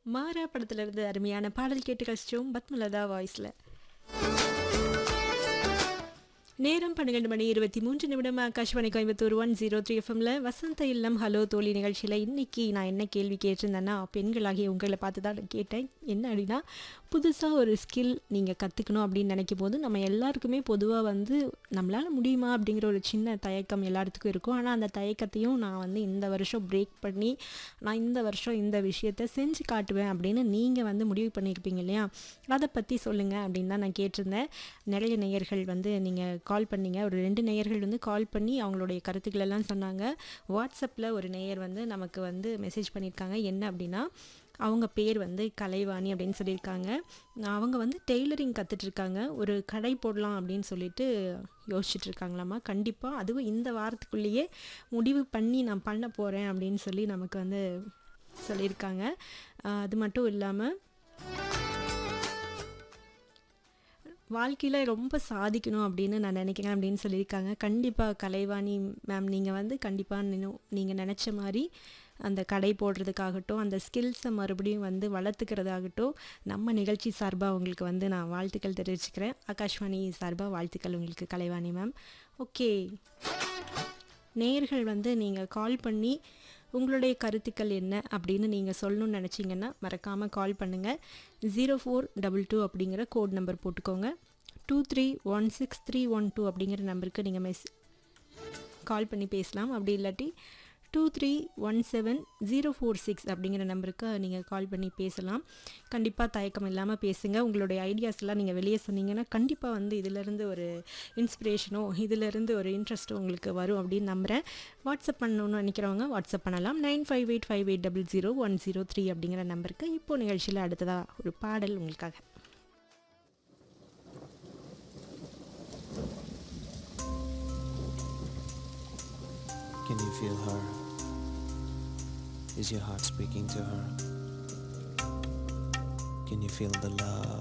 மாறா படத்துல இருந்து அருமையான பாடல் கேட்டு கழிச்சோம் பத்மலதா வாய்ஸ்ல நேரம் பன்னிரெண்டு மணி இருபத்தி மூன்று நிமிடம் Akashvani Coimbatore one zero three எஃப்எம்ல வசந்த இல்லம் ஹலோ தோழி நிகழ்ச்சியில் இன்னைக்கு நான் என்ன கேள்வி கேட்டிருந்தேன்னா பெண்களாகிய உங்களை பார்த்து தான் நான் கேட்டேன் என்ன அப்படின்னா புதுசாக ஒரு ஸ்கில் நீங்கள் கற்றுக்கணும் அப்படின்னு நினைக்கும் போது நம்ம எல்லாருக்குமே பொதுவாக வந்து நம்மளால் முடியுமா அப்படிங்கிற ஒரு சின்ன தயக்கம் எல்லாத்துக்கும் இருக்கும் ஆனால் அந்த தயக்கத்தையும் நான் வந்து இந்த வருஷம் பிரேக் பண்ணி நான் இந்த வருஷம் இந்த விஷயத்த செஞ்சு காட்டுவேன் அப்படின்னு நீங்கள் வந்து முடிவு பண்ணியிருப்பீங்க இல்லையா அதை பற்றி சொல்லுங்கள் அப்படின்னு தான் நான் கேட்டிருந்தேன் நிறைய நேயர்கள் வந்து நீங்கள் கால் பண்ணீங்க ஒரு ரெண்டு நேயர்கள் வந்து கால் பண்ணி அவங்களுடைய கருத்துக்கள் எல்லாம் சொன்னாங்க வாட்ஸ்அப்பில் ஒரு நேயர் வந்து நமக்கு வந்து மெசேஜ் பண்ணியிருக்காங்க என்ன அப்படின்னா அவங்க பேர் வந்து கலைவாணி அப்படின்னு சொல்லியிருக்காங்க அவங்க வந்து டெய்லரிங் கற்றுட்ருக்காங்க ஒரு கடை போடலாம் அப்படின்னு சொல்லிட்டு யோசிச்சுட்டு இருக்காங்களாமா கண்டிப்பாக அதுவும் இந்த வாரத்துக்குள்ளேயே முடிவு பண்ணி நான் பண்ண போகிறேன் அப்படின்னு சொல்லி நமக்கு வந்து சொல்லியிருக்காங்க ஆஹ் அது மட்டும் இல்லாமல் வாழ்க்கையில் ரொம்ப சாதிக்கணும் அப்படின்னு நான் நினைக்கிறேன் அப்படின்னு சொல்லியிருக்காங்க கண்டிப்பாக கலைவாணி மேம் நீங்கள் வந்து கண்டிப்பாக நீங்கள் நினச்ச மாதிரி அந்த கடை போடுறதுக்காகட்டும் அந்த ஸ்கில்ஸை மறுபடியும் வந்து வளர்த்துக்கிறதாகட்டும் நம்ம நிகழ்ச்சி சார்பாக உங்களுக்கு வந்து நான் வாழ்த்துக்கள் தெரிவிச்சுக்கிறேன் ஆகாஷ்வாணி சார்பாக வாழ்த்துக்கள் உங்களுக்கு கலைவாணி மேம் ஓகே நேயர்கள் வந்து நீங்கள் கால் பண்ணி உங்களுடைய கருத்துக்கள் என்ன அப்படின்னு நீங்கள் சொல்லணும்னு நினச்சிங்கன்னா மறக்காமல் கால் பண்ணுங்கள் ஜீரோ ஃபோர் டபுள் டூ அப்படிங்கிற கோட் நம்பர் போட்டுக்கோங்க two three one six three one two அப்படிங்கிற நம்பருக்கு நீங்கள் மெஸ் கால் பண்ணி பேசலாம் அப்படி இல்லாட்டி two three one seven zero four six அப்படிங்கிற நம்பருக்கு நீங்கள் கால் பண்ணி பேசலாம் கண்டிப்பாக தயக்கம் இல்லாமல் பேசுங்க உங்களுடைய ஐடியாஸ்லாம் நீங்கள் வெளியே சொன்னீங்கன்னா கண்டிப்பாக வந்து இதிலேருந்து ஒரு இன்ஸ்பிரேஷனோ இதிலேருந்து ஒரு இன்ட்ரெஸ்ட்டோ உங்களுக்கு வரும் அப்படின்னு நம்புகிறேன் வாட்ஸ்அப் பண்ணணும்னு நினைக்கிறவங்க வாட்ஸ்அப் பண்ணலாம் nine five eight five eight double zero one zero three அப்படிங்கிற நம்பருக்கு இப்போது நிகழ்ச்சியில் அடுத்ததாக ஒரு பாடல் உங்களுக்காக Can you feel her? Is your heart speaking to her? Can you feel the love?